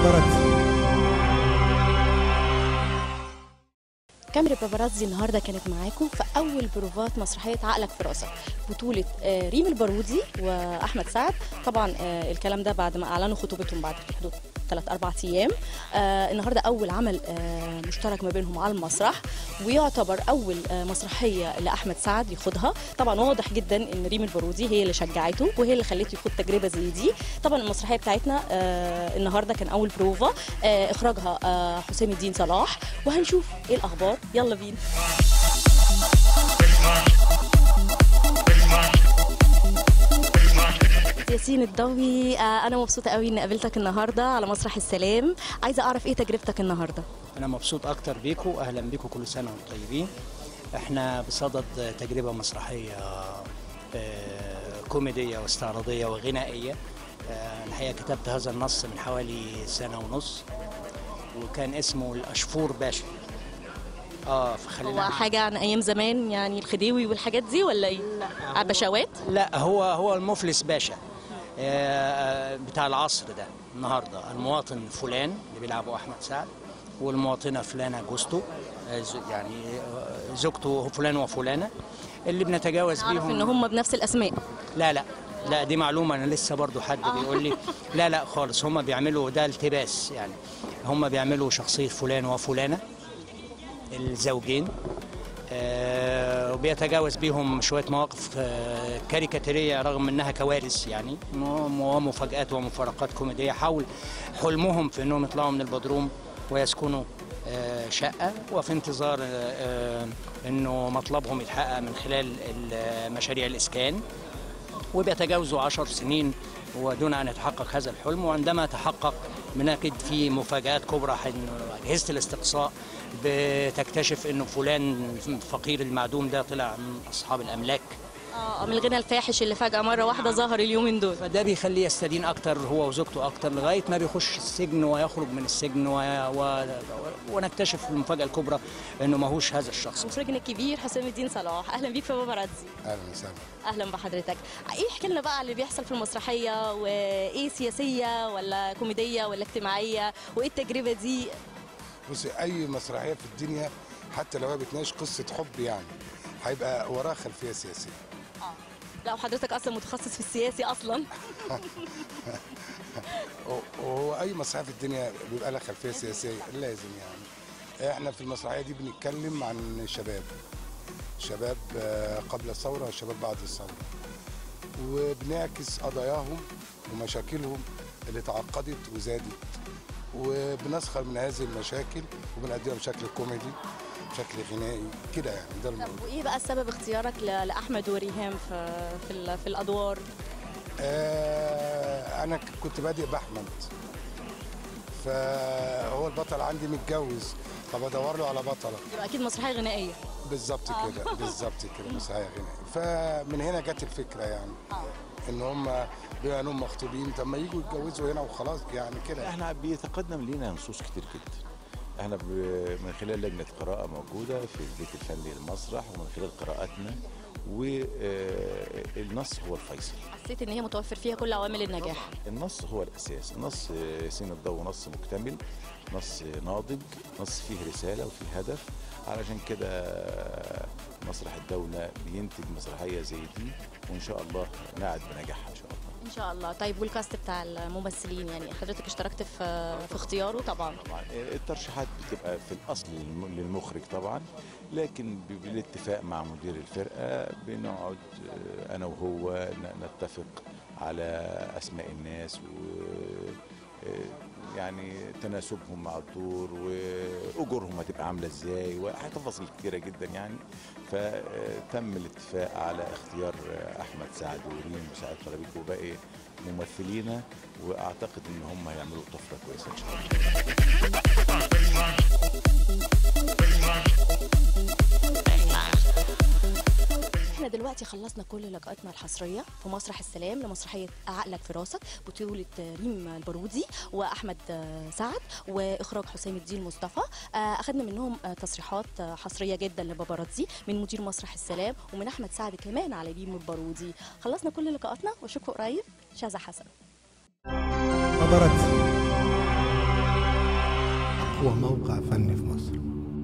باباراتزي كاميرا باباراتزي النهارده كانت معاكم في اول بروفات مسرحيه عقلك في راسك بطوله آه، ريم البارودي واحمد سعد طبعا آه، الكلام ده بعد ما اعلنوا خطوبتهم بعد في حدود ثلاث اربع ايام آه النهارده اول عمل آه مشترك ما بينهم على المسرح ويعتبر اول آه مسرحيه لاحمد سعد ياخدها طبعا واضح جدا ان ريم البارودي هي اللي شجعته وهي اللي خلته يخوض تجربه زي دي طبعا المسرحيه بتاعتنا آه النهارده كان اول بروفا آه اخراجها آه حسام الدين صلاح وهنشوف ايه الاخبار يلا بينا ياسين الضوي آه، انا مبسوطه قوي اني قابلتك النهارده على مسرح السلام عايزه اعرف ايه تجربتك النهارده أنا مبسوط أكتر بيكم أهلا بيكم كل سنة وأنتم طيبين إحنا بصدد تجربة مسرحية آه، كوميدية واستعراضية وغنائية آه، الحقيقة كتبت هذا النص من حوالي سنة ونص وكان اسمه الأشفور باشا اه هو فخلينا حاجه عن ايام زمان يعني الخديوي والحاجات دي ولا ايه لا بشوات لا هو هو المفلس باشا آه، بتاع العصر ده النهارده المواطن فلان اللي بيلعبه احمد سعد والمواطنه فلانه جوزته آه، ز- يعني آه، زوجته فلان وفلانه اللي بنتجاوز اعرف بيهم ان هم بنفس الاسماء لا لا لا دي معلومة أنا لسه برضو حد بيقول لي لا لا خالص هم بيعملوا ده التباس يعني هم بيعملوا شخصية فلان وفلانة الزوجين آه، وبيتجاوز بيهم شوية مواقف آه، كاريكاتيرية رغم إنها كوارث يعني م- ومفاجآت ومفارقات كوميدية حول حلمهم في إنهم يطلعوا من البدروم ويسكنوا آه، شقة وفي انتظار آه، آه، إنه مطلبهم يتحقق من خلال ال- مشاريع الإسكان وبيتجاوزوا عشر سنين ودون أن يتحقق هذا الحلم وعندما تحقق بنجد في مفاجآت كبرى حين أجهزة الاستقصاء بتكتشف أنه فلان فقير المعدوم ده طلع من أصحاب الأملاك اه من الغنى الفاحش اللي فجاه مره واحده ظهر اليومين دول فده بيخليه يستدين أكتر هو وزوجته أكتر لغاية ما بيخش السجن ويخرج من السجن و... و... ونكتشف المفاجأة الكبرى أنه ماهوش هذا الشخص مخرجنا الكبير حسام الدين صلاح اهلا بيك في باباراتزي اهلا وسهلا اهلا بحضرتك ايه احكي لنا بقى على اللي بيحصل في المسرحيه وايه سياسيه ولا كوميديه ولا اجتماعيه وايه التجربه دي بصي اي مسرحيه في الدنيا حتى لو هي بتناقش قصه حب يعني هيبقى وراها خلفيه سياسيه لو حضرتك اصلا متخصص في السياسي اصلا و- وهو اي مسرحيه في الدنيا بيبقى لها خلفيه سياسيه لازم يعني احنا في المسرحيه دي بنتكلم عن شباب شباب آه، قبل الثوره وشباب بعد الثوره وبنعكس قضاياهم ومشاكلهم اللي تعقدت وزادت وبنسخر من هذه المشاكل وبنقدمها بشكل كوميدي بشكل غنائي كده يعني ده الموضوع طب وايه بقى السبب اختيارك ل- لاحمد وريهام في في, ال- في الادوار آه انا ك- كنت بادئ باحمد فهو البطل عندي متجوز طب ادور له على بطله يبقى اكيد مسرحيه غنائيه بالظبط كده بالظبط كده مسرحيه غنائي فمن هنا جت الفكره يعني ان هم بما انهم مخطوبين طب ما يجوا يتجوزوا هنا وخلاص يعني كده احنا بيتقدم لينا نصوص كتير جدا احنا ب- من خلال لجنه قراءه موجوده في البيت الفني للمسرح ومن خلال قراءاتنا والنص هو الفيصل حسيت ان هي متوفر فيها كل عوامل النجاح النص هو الاساس النص آه، سين الضوء نص مكتمل نص ناضج نص فيه رساله وفيه هدف علشان كده آه، مسرح الدوله بينتج مسرحيه زي دي وان شاء الله نعد بنجاحها ان شاء الله ان شاء الله طيب والكاست بتاع الممثلين يعني حضرتك اشتركت في في اختياره طبعا طبعا الترشيحات بتبقى في الاصل للم- للمخرج طبعا لكن ب- بالاتفاق مع مدير الفرقه بنقعد آه، انا وهو ن- نتفق على اسماء الناس و آه، يعني تناسبهم مع الدور واجورهم هتبقى عامله ازاي وتفاصيل كتيره جدا يعني فتم الاتفاق على اختيار آه، احمد سعد وريم وسعد طلبيك وباقي ممثلينا واعتقد ان هم هيعملوا طفره كويسه ان شاء الله احنا دلوقتي خلصنا كل لقاءاتنا الحصريه في مسرح السلام لمسرحيه عقلك في راسك بطوله ريم البارودي واحمد سعد واخراج حسام الدين مصطفى آه، اخذنا منهم آه، تصريحات آه، حصريه جدا لباباراتزي من مدير مسرح السلام ومن احمد سعد كمان على ريم البارودي خلصنا كل لقاءاتنا واشوفكم قريب شاذة حسن باباراتزي أقوى موقع فني في مصر